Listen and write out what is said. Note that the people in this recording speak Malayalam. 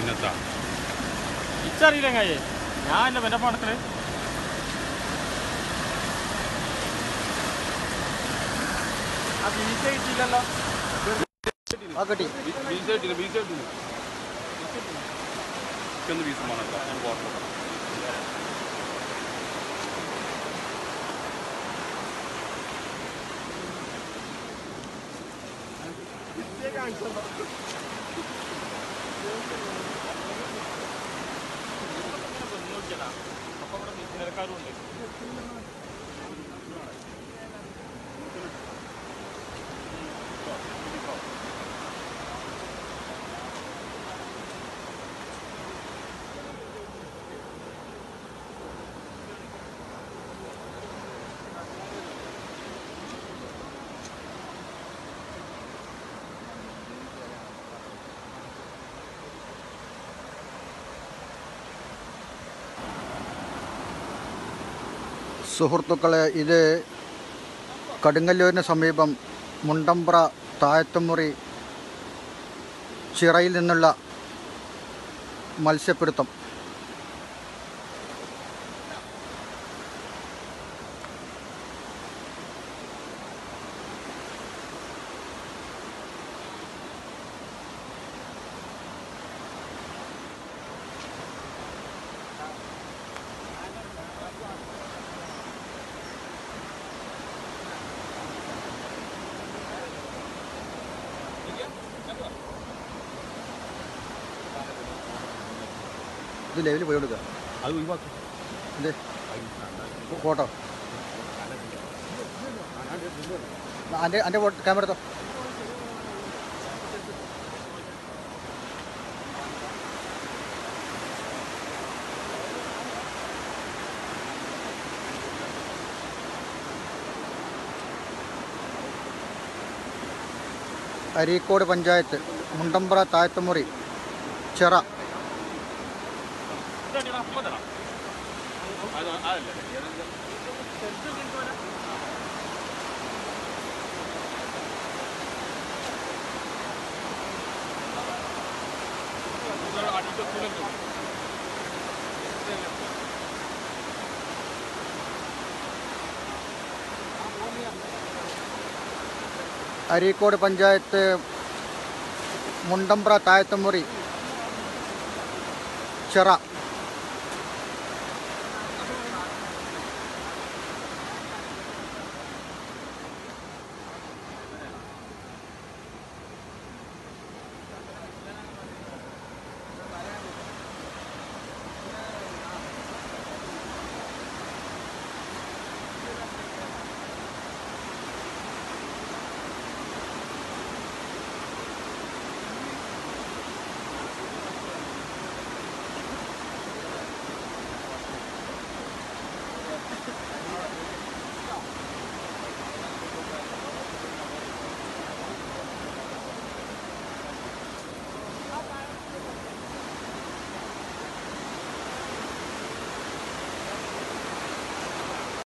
പിന്നെത്താ ഇച്ചറിയില്ല കായേ ഞാൻ എന്നെ എൻ്റെ പണത്തില് ആ ബീച്ച കിട്ടിയില്ലല്ലോ ആ കിട്ടി ബീച്ച് കിട്ടില്ല ബീച്ച് കിട്ടില്ല ഒന്ന് ബീച്ച് വേണം ഞാൻ വാട്ടർ അപ്പൊ ഇവിടെ ബീച്ചിനക്കാരും ഉണ്ട് സുഹൃത്തുക്കളെ ഇത് കടുങ്ങല്ലൂരിന് സമീപം മുണ്ടമ്പ്ര താഴത്തുമുറി ചിറയിൽ നിന്നുള്ള മത്സ്യപ്പിടുത്തം ഇത് ലെവലിൽ പോയി കൊടുക്കുക അത് ഒഴിവാക്കും ഇത് ഫോട്ടോ എൻ്റെ എൻ്റെ ക്യാമറ എടുത്തോ അരീക്കോട് പഞ്ചായത്ത് മുണ്ടമ്പ്ര താഴത്തുമുറി ചിറ ഇതാണ് അപ്പം തരാം അത് അതല്ലേ അരീക്കോട് പഞ്ചായത്ത് മുണ്ടമ്പ്ര താഴത്തുമുറി ചിറ